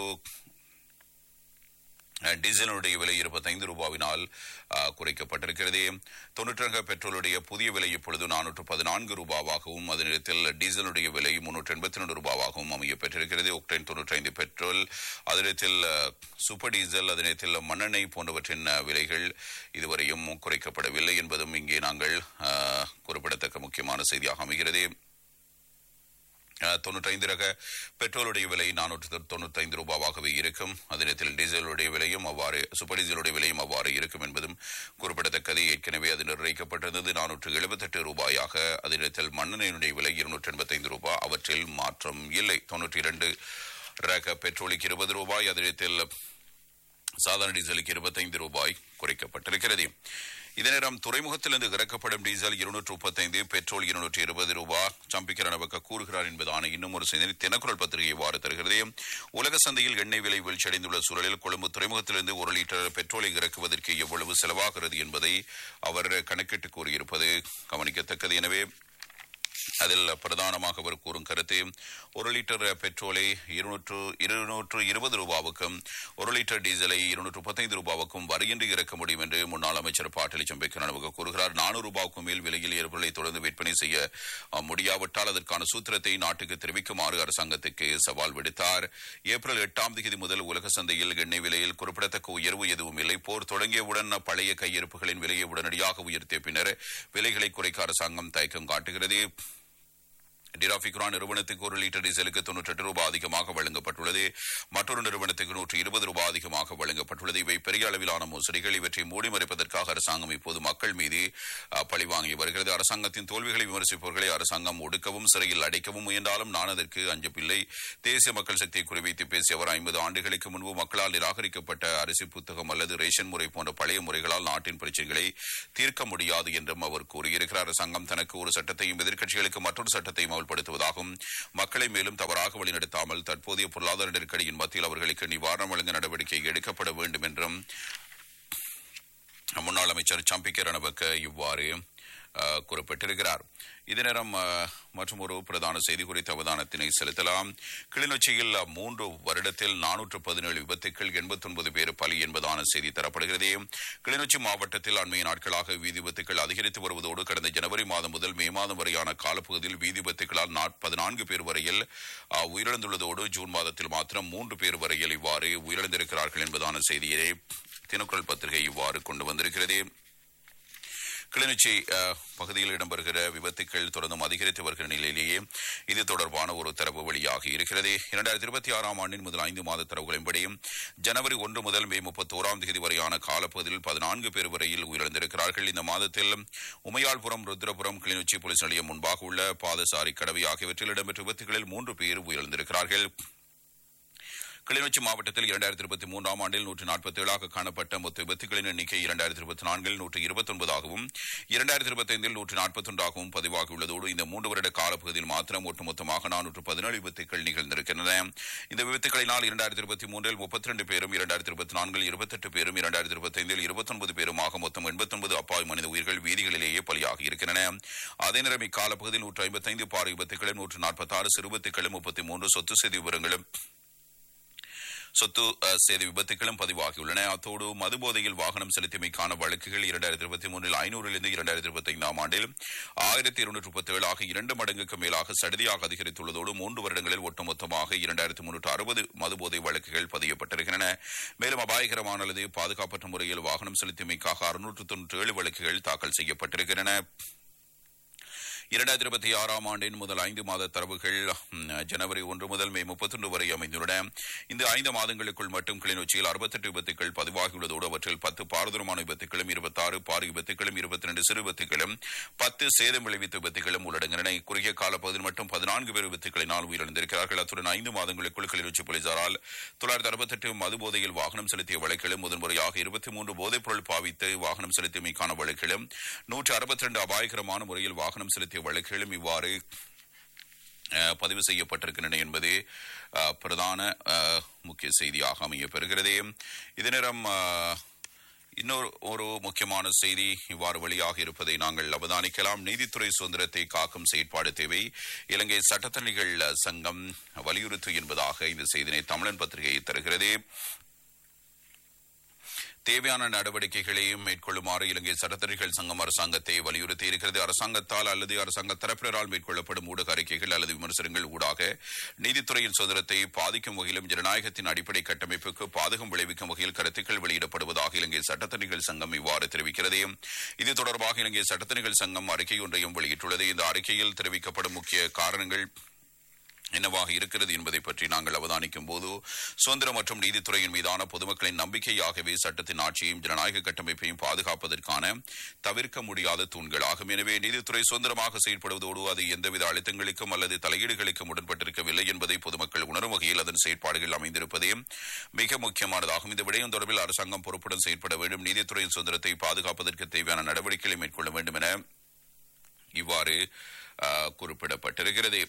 அஹ், டீசலுடைய விலை இருபத்தைந்து ரூபாவினால் அஹ், குறைக்கப்பட்டிருக்கிறது தொன்னூற்றி ரக பெட்ரோலுடைய புதிய விலை இப்பொழுது நானூற்று பதினான்கு ரூபாவாகவும் அதே நேரத்தில் டீசலுடைய விலை முன்னூற்று எண்பத்தி ரெண்டு ரூபாவாகவும் அமைய பெற்றிருக்கிறது ஒக்டைன் தொன்னூற்றி ஐந்து பெட்ரோல் அதே நேரத்தில் அஹ், சூப்பர் டீசல் அதே நேரத்தில் மண்ணெண்ணெய் போன்றவற்றின் அஹ், விலைகள் இதுவரையும் குறைக்கப்படவில்லை என்பதும் இங்கே நாங்கள் அஹ், குறிப்பிடத்தக்க முக்கியமான செய்தியாக அமைகிறது தொண்ணூற்றைந்து ரக பெட்ரோலுடைய விலை நானூற்று தொண்ணூத்தைந்து ரூபாவாகவே இருக்கும் அதே நேரத்தில் டீசலுடைய விலையும் அவ்வாறு சூப்பர் டீசலுடைய விலையும் அவ்வாறு இருக்கும் என்பதும் குறிப்பிடத்தக்கது ஏற்கனவே அது நிர்ணயிக்கப்பட்டிருந்தது நானூற்று எழுபத்தெட்டு ரூபாயாக அதே நேரத்தில் மண்ணெண்ணெயினுடைய விலை இருநூற்று எண்பத்தைந்து ரூபாய் அவற்றில் மாற்றம் இல்லை தொன்னூற்றி இரண்டு ரக பெட்ரோலுக்கு இருபது ரூபாய் அதே நேரத்தில் சாதாரண டீசலுக்கு இருபத்தைந்து ரூபாய் குறைக்கப்பட்டிருக்கிறது இதே நேரம் துறைமுகத்திலிருந்து இறக்கப்படும் டீசல் இருநூற்று முப்பத்தைந்து பெட்ரோல் இருநூற்று இருபது ரூபாய் சம்பிக்கர் அனபக்க கூறுகிறார் என்பதான இன்னும் ஒரு செய்தி தினக்குரல் பத்திரிகை இவ்வாறு தருகிறது உலக சந்தையில் எண்ணெய் விலை வீழ்ச்சியடைந்துள்ள சூழலில் கொழும்பு துறைமுகத்திலிருந்து ஒரு லிட்டர் பெட்ரோலை இறக்குவதற்கு எவ்வளவு செலவாகிறது என்பதை அவர் கணக்கிட்டு கூறியிருப்பது கவனிக்கத்தக்கது எனவே அதில் பிரதானமாக அவர் கூறும் கருத்து ஒரு லிட்டர் பெட்ரோலை இருநூற்று இருநூற்று இருபது ரூபாவுக்கும் ஒரு லிட்டர் டீசலை இருநூற்று முப்பத்தைந்து ரூபாவுக்கும் வரியின்றி இறக்க முடியும் என்று முன்னாள் அமைச்சர் பாட்டலி சம்பேக்கரனுக்கு கூறுகிறார் நானூறு ரூபாவுக்கும் மேல் விலையில் எரிபொருளை தொடர்ந்து விற்பனை செய்ய அஹ், முடியாவிட்டால் அதற்கான சூத்திரத்தை நாட்டுக்கு தெரிவிக்குமாறு அரசாங்கத்துக்கு சவால் விடுத்தார் ஏப்ரல் எட்டாம் தேதி முதல் உலக சந்தையில் எண்ணெய் விலையில் குறிப்பிடத்தக்க உயர்வு எதுவும் இல்லை போர் தொடங்கியவுடன் பழைய கையிருப்புகளின் விலையை உடனடியாக உயர்த்திய பின்னர் விலைகளை குறைக்க அரசாங்கம் தயக்கம் காட்டுகிறது டிராபிக்ரா நிறுவனத்துக்கு ஒரு லிட்டர் டீசலுக்கு தொன்னூற்றி எட்டு ரூபாய் அதிகமாக வழங்கப்பட்டுள்ளது மற்றொரு நிறுவனத்துக்கு நூற்றி இருபது ரூபாய் அதிகமாக வழங்கப்பட்டுள்ளது இவை பெரிய அளவிலான மோசடிகள் இவற்றை மூடி மறைப்பதற்காக அரசாங்கம் இப்போது மக்கள் மீது அஹ், பழிவாங்கி வருகிறது அரசாங்கத்தின் தோல்விகளை விமர்சிப்பவர்களை அரசாங்கம் ஒடுக்கவும் சிறையில் அடைக்கவும் முயன்றாலும் நான் அதற்கு அஞ்சப்பில்லை தேசிய மக்கள் சக்தியை குறிவைத்து பேசிய அவர் ஐம்பது ஆண்டுகளுக்கு முன்பு மக்களால் நிராகரிக்கப்பட்ட அரிசி புத்தகம் அல்லது ரேஷன் முறை போன்ற பழைய முறைகளால் நாட்டின் பிரச்சனைகளை தீர்க்க முடியாது என்றும் அவர் கூறியிருக்கிறார் அரசாங்கம் தனக்கு ஒரு சட்டத்தையும் எதிர்க்கட்சிகளுக்கு மற்றொரு சட்டத்தையும் அமல்படுத்துவதாகவும் மக்களை மேலும் தவறாக வழிநடத்தாமல் தற்போதைய பொருளாதார நெருக்கடியின் மத்தியில் அவர்களுக்கு நிவாரணம் வழங்க நடவடிக்கை எடுக்கப்பட வேண்டும் என்றும் முன்னாள் அமைச்சர் சம்பிக்க ரணபக்க இவ்வாறு அஹ், குறிப்பிட்டிருக்கிறார் இதே நேரம் அஹ், மற்றும் ஒரு பிரதான செய்தி குறித்த அவதானத்தினை செலுத்தலாம் கிளிநொச்சியில் மூன்று வருடத்தில் நானூற்று பதினேழு விபத்துக்கள் எண்பத்தொன்பது பேர் பலி என்பதான செய்தி தரப்படுகிறது கிளிநொச்சி மாவட்டத்தில் அண்மைய நாட்களாக வீதி விபத்துக்கள் அதிகரித்து வருவதோடு கடந்த ஜனவரி மாதம் முதல் மே மாதம் வரையான காலப்பகுதியில் வீதி விபத்துக்களால் நாற்- பதினான்கு பேர் வரையில் அஹ், உயிரிழந்துள்ளதோடு ஜூன் மாதத்தில் மாத்திரம் மூன்று பேர் வரையில் இவ்வாறு உயிரிழந்திருக்கிறார்கள் என்பதான செய்தியை தினக்குரல் பத்திரிகை இவ்வாறு கொண்டு வந்திருக்கிறது கிளிநொச்சி அஹ், பகுதியில் இடம்பெறுகிற விபத்துக்கள் தொடர்ந்தும் அதிகரித்து வருகிற நிலையிலேயே இது தொடர்பான ஒரு தரவு வெளியாகி இருக்கிறது இரண்டாயிரத்தி இருபத்தி ஆறாம் ஆண்டின் முதல் ஐந்து மாத தரவுகளின்படி ஜனவரி ஒன்று முதல் மே முப்பத்தோராம் தேதி வரையான காலப்பகுதியில் பதினான்கு பேர் வரையில் உயிரிழந்திருக்கிறார்கள் இந்த மாதத்தில் உமையாள்புரம் ருத்ரபுரம் கிளிநொச்சி போலீஸ் நிலையம் முன்பாக உள்ள பாதசாரி கடவை ஆகியவற்றில் இடம்பெற்ற விபத்துகளில் மூன்று பேர் உயிரிழந்திருக்கிறார்கள் கிளிநொச்சி மாவட்டத்தில் இரண்டாயிரத்தி இருபத்தி மூன்றாம் ஆண்டில் நூற்று நாற்பத்தி ஏழாக காணப்பட்ட மொத்த விபத்துகளின் எண்ணிக்கை இரண்டாயிரத்தி இருபத்தி நான்கில் நூற்று இருபத்தொன்பதாகவும் இரண்டாயிரத்தி இருபத்தைந்தில் நூற்று நாற்பத்தொன்றாகவும் பதிவாகியுள்ளதோடு இந்த மூன்று வருட காலப்பகுதியில் மாத்திரம் ஒட்டுமொத்தமாக நானூற்று பதினேழு விபத்துக்கள் நிகழ்ந்திருக்கின்றன இந்த விபத்துகளினால் இரண்டாயிரத்தி இருபத்தி மூன்றில் முப்பத்தி ரெண்டு பேரும் இரண்டாயிரத்தி இருபத்தி நான்கில் இருபத்தெட்டு பேரும் இரண்டாயிரத்தி இருபத்தைந்தில் இருபத்தொன்பது பேருமாக மொத்தம் எண்பத்தொன்பது அப்பாவி மனித உயிர்கள் வீதிகளிலேயே பலியாகி இருக்கின்றன அதே நேரம் இக்காலப்பகுதியில் நூற்று ஐம்பத்தைந்து பாறை விபத்துகளும் நூற்று நாற்பத்தாறு சிறு விபத்துகளும் முப்பத்தி மூன்று சொத்து செய்தி விவரங்களும் சொத்து அஹ், சேத விபத்துகளும் பதிவாகியுள்ளன அத்தோடு மதுபோதையில் வாகனம் செலுத்தியமைக்கான வழக்குகள் இரண்டாயிரத்தி இருபத்தி மூன்றில் ஐநூறிலிருந்து இரண்டாயிரத்தி இருபத்தி ஐந்தாம் ஆண்டில் ஆயிரத்தி இருநூற்று முப்பத்தி ஏழாக இரண்டு மடங்குக்கு மேலாக சடுதியாக அதிகரித்துள்ளதோடு மூன்று வருடங்களில் ஒட்டுமொத்தமாக இரண்டாயிரத்தி முன்னூற்று அறுபது மதுபோதை வழக்குகள் பதியப்பட்டிருக்கின்றன மேலும் அபாயகரமான அல்லது பாதுகாப்பற்ற முறையில் வாகனம் செலுத்தியமைக்காக அறுநூற்று தொன்னூற்றி ஏழு வழக்குகள் தாக்கல் செய்யப்பட்டிருக்கின்றன இரண்டாயிரத்தி இருபத்தி ஆறாம் ஆண்டின் முதல் ஐந்து மாத தரவுகள் ம், ஜனவரி ஒன்று முதல் மே முப்பத்தொன்று வரை அமைந்துள்ளன இந்த ஐந்து மாதங்களுக்குள் மட்டும் கிளிநொச்சியில் அறுபத்தெட்டு விபத்துக்கள் பதிவாகியுள்ளதோடு அவற்றில் பத்து பாரதூரமான விபத்துகளும் இருபத்தாறு பாரி விபத்துகளும் இருபத்தி ரெண்டு சிறு விபத்துகளும் பத்து சேதம் விளைவித்த விபத்துகளும் உள்ளடங்கின குறுகிய காலப்பகுதியில் மட்டும் பதினான்கு பேர் விபத்துகளினால் உயிரிழந்திருக்கிறார்கள் அத்துடன் ஐந்து மாதங்களுக்குள் கிளிநொச்சி போலீசாரால் தொள்ளாயிரத்தி அறுபத்தெட்டு மது போதையில் வாகனம் செலுத்திய வழக்கிலும் முதன்முறையாக இருபத்தி மூன்று போதைப்பொருள் பாவித்து வாகனம் செலுத்தியமைக்கான வழக்கிலும் நூற்று அறுபத்தி ரெண்டு அபாயகரமான முறையில் வாகனம் செலுத்திய வழக்குகளும் இவ்வாறு அஹ், பதிவு செய்யப்பட்டிருக்கின்றன என்பது அஹ், பிரதான அஹ், முக்கிய செய்தியாக அமைய பெறுகிறது இதே நேரம் அஹ், இன்னொரு ஒரு முக்கியமான செய்தி இவ்வாறு வெளியாக இருப்பதை நாங்கள் அவதானிக்கலாம் நீதித்துறை சுதந்திரத்தை காக்கும் செயற்பாடு தேவை இலங்கை சட்டத்தரணிகள் சங்கம் வலியுறுத்து என்பதாக இந்த செய்தினை தமிழன் பத்திரிகை தருகிறது தேவையான நடவடிக்கைகளையும் மேற்கொள்ளுமாறு இலங்கை சட்டத்தரணிகள் சங்கம் அரசாங்கத்தை வலியுறுத்தி இருக்கிறது அரசாங்கத்தால் அல்லது அரசாங்க தரப்பினரால் மேற்கொள்ளப்படும் ஊடக அறிக்கைகள் அல்லது விமர்சனங்கள் ஊடாக நீதித்துறையின் சுதந்திரத்தை பாதிக்கும் வகையிலும் ஜனநாயகத்தின் அடிப்படை கட்டமைப்புக்கு பாதகம் விளைவிக்கும் வகையில் கருத்துக்கள் வெளியிடப்படுவதாக இலங்கை சட்டத்தரணிகள் சங்கம் இவ்வாறு தெரிவிக்கிறது இது தொடர்பாக இலங்கை சட்டத்தரணிகள் சங்கம் அறிக்கை ஒன்றையும் வெளியிட்டுள்ளது இந்த அறிக்கையில் தெரிவிக்கப்படும் முக்கிய காரணங்கள் என்னவாக இருக்கிறது என்பதை பற்றி நாங்கள் அவதானிக்கும் போது சுதந்திர மற்றும் நீதித்துறையின் மீதான பொதுமக்களின் நம்பிக்கையாகவே சட்டத்தின் ஆட்சியையும் ஜனநாயக கட்டமைப்பையும் பாதுகாப்பதற்கான தவிர்க்க முடியாத தூண்களாகும் எனவே நீதித்துறை சுதந்திரமாக செயல்படுவதோடு அது எந்தவித அழுத்தங்களுக்கும் அல்லது தலையீடுகளுக்கும் உடன்பட்டிருக்கவில்லை என்பதை பொதுமக்கள் உணரும் வகையில் அதன் செயற்பாடுகள் அமைந்திருப்பதே மிக முக்கியமானதாகும் இந்த விடயம் தொடர்பில் அரசாங்கம் பொறுப்புடன் செயல்பட வேண்டும் நீதித்துறையின் சுதந்திரத்தை பாதுகாப்பதற்கு தேவையான நடவடிக்கைகளை மேற்கொள்ள வேண்டும் என இவ்வாறு அஹ், குறிப்பிடப்பட்டிருக்கிறது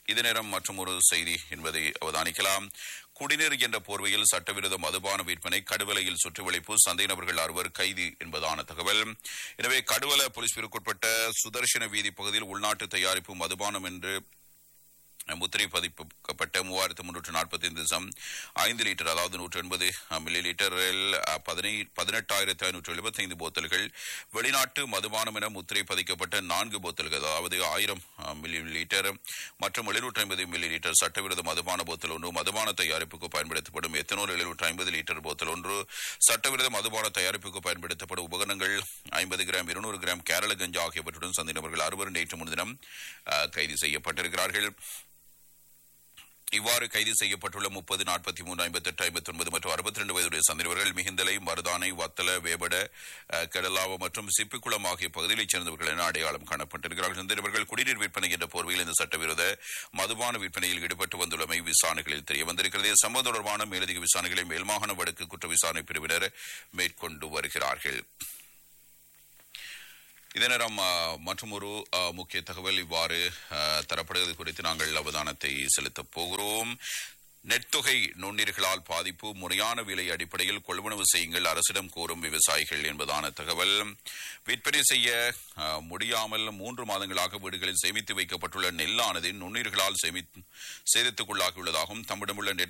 இது நேரம் மற்றும் ஒரு செய்தி என்பதை அவதானிக்கலாம் குடிநீர் என்ற போர்வையில் சட்டவிரோத மதுபான விற்பனை கடுவலையில் சுற்றுவளைப்பு சந்தை நபர்கள் அறுவர் கைது என்பதான தகவல் எனவே கடுவல போலீஸ் பிரிவுக்குட்பட்ட சுதர்சன வீதி பகுதியில் உள்நாட்டு தயாரிப்பு மதுபானம் என்று முத்திரை பதிக்கப்பட்ட மூவாயிரத்து முன்னூற்று நாற்பத்தி ஐந்து தசம் ஐந்து லிட்டர் அதாவது நூற்று எண்பது மில்லி லிட்டரில் பதினெட்டாயிரத்து ஐநூற்று எழுபத்தி ஐந்து போத்தல்கள் வெளிநாட்டு மதுபானம் என முத்திரை பதிக்கப்பட்ட நான்கு போத்தல்கள் அதாவது ஆயிரம் மில்லி லிட்டர் மற்றும் எழுநூற்றி ஐம்பது மில்லி லிட்டர் சட்டவிரோத மதுபான போத்தல் ஒன்று மதுபான தயாரிப்புக்கு பயன்படுத்தப்படும் எத்தனோல் எழுநூற்று ஐம்பது லிட்டர் போத்தல் ஒன்று சட்டவிரோத மதுபான தயாரிப்புக்கு பயன்படுத்தப்படும் உபகரணங்கள் ஐம்பது கிராம் இருநூறு கிராம் கேரள கஞ்சா ஆகியவற்றுடன் சந்தை நபர்கள் அறுவர் நேற்று முன்தினம் அஹ், கைது செய்யப்பட்டிருக்கிறார்கள் இவ்வாறு கைது செய்யப்பட்டுள்ள முப்பது நாற்பத்தி மூன்று ஐம்பத்தி எட்டு ஐம்பத்தி ஒன்பது மற்றும் அறுபத்தி ரெண்டு வயதுடைய சந்திரவர்கள் மிகுந்தலை மருதானை வத்தல வேபட அஹ், கடலாவ மற்றும் சிப்பிக்குளம் ஆகிய பகுதிகளைச் சேர்ந்தவர்கள் என அடையாளம் காணப்பட்டிருக்கிறார்கள் சந்திரவர்கள் குடிநீர் விற்பனை என்ற போர்வையில் இந்த சட்டவிரோத மதுபான விற்பனையில் ஈடுபட்டு வந்துள்ளமை விசாரணைகளில் தெரிய வந்திருக்கிறது சம்பவம் தொடர்பான மேலதிக விசாரணைகளை மேல்மாகாண வடக்கு குற்ற விசாரணை பிரிவினர் மேற்கொண்டு வருகிறார்கள் இதே நேரம் மற்றும் ஒரு முக்கிய தகவல் இவ்வாறு ஆ, தரப்படுவது குறித்து நாங்கள் அவதானத்தை செலுத்தப் போகிறோம் நெற்தொகை நுண்ணீர்களால் பாதிப்பு முறையான விலை அடிப்படையில் கொள்வனவு செய்யுங்கள் அரசிடம் கோரும் விவசாயிகள் என்பதான தகவல் விற்பனை செய்ய ஆ, முடியாமல் மூன்று மாதங்களாக வீடுகளில் சேமித்து வைக்கப்பட்டுள்ள நெல்லானது நுண்ணீர்களால் சேமி சேதத்துக்குள்ளாகியுள்ளதாகவும் தம்மிடமுள்ள நெற்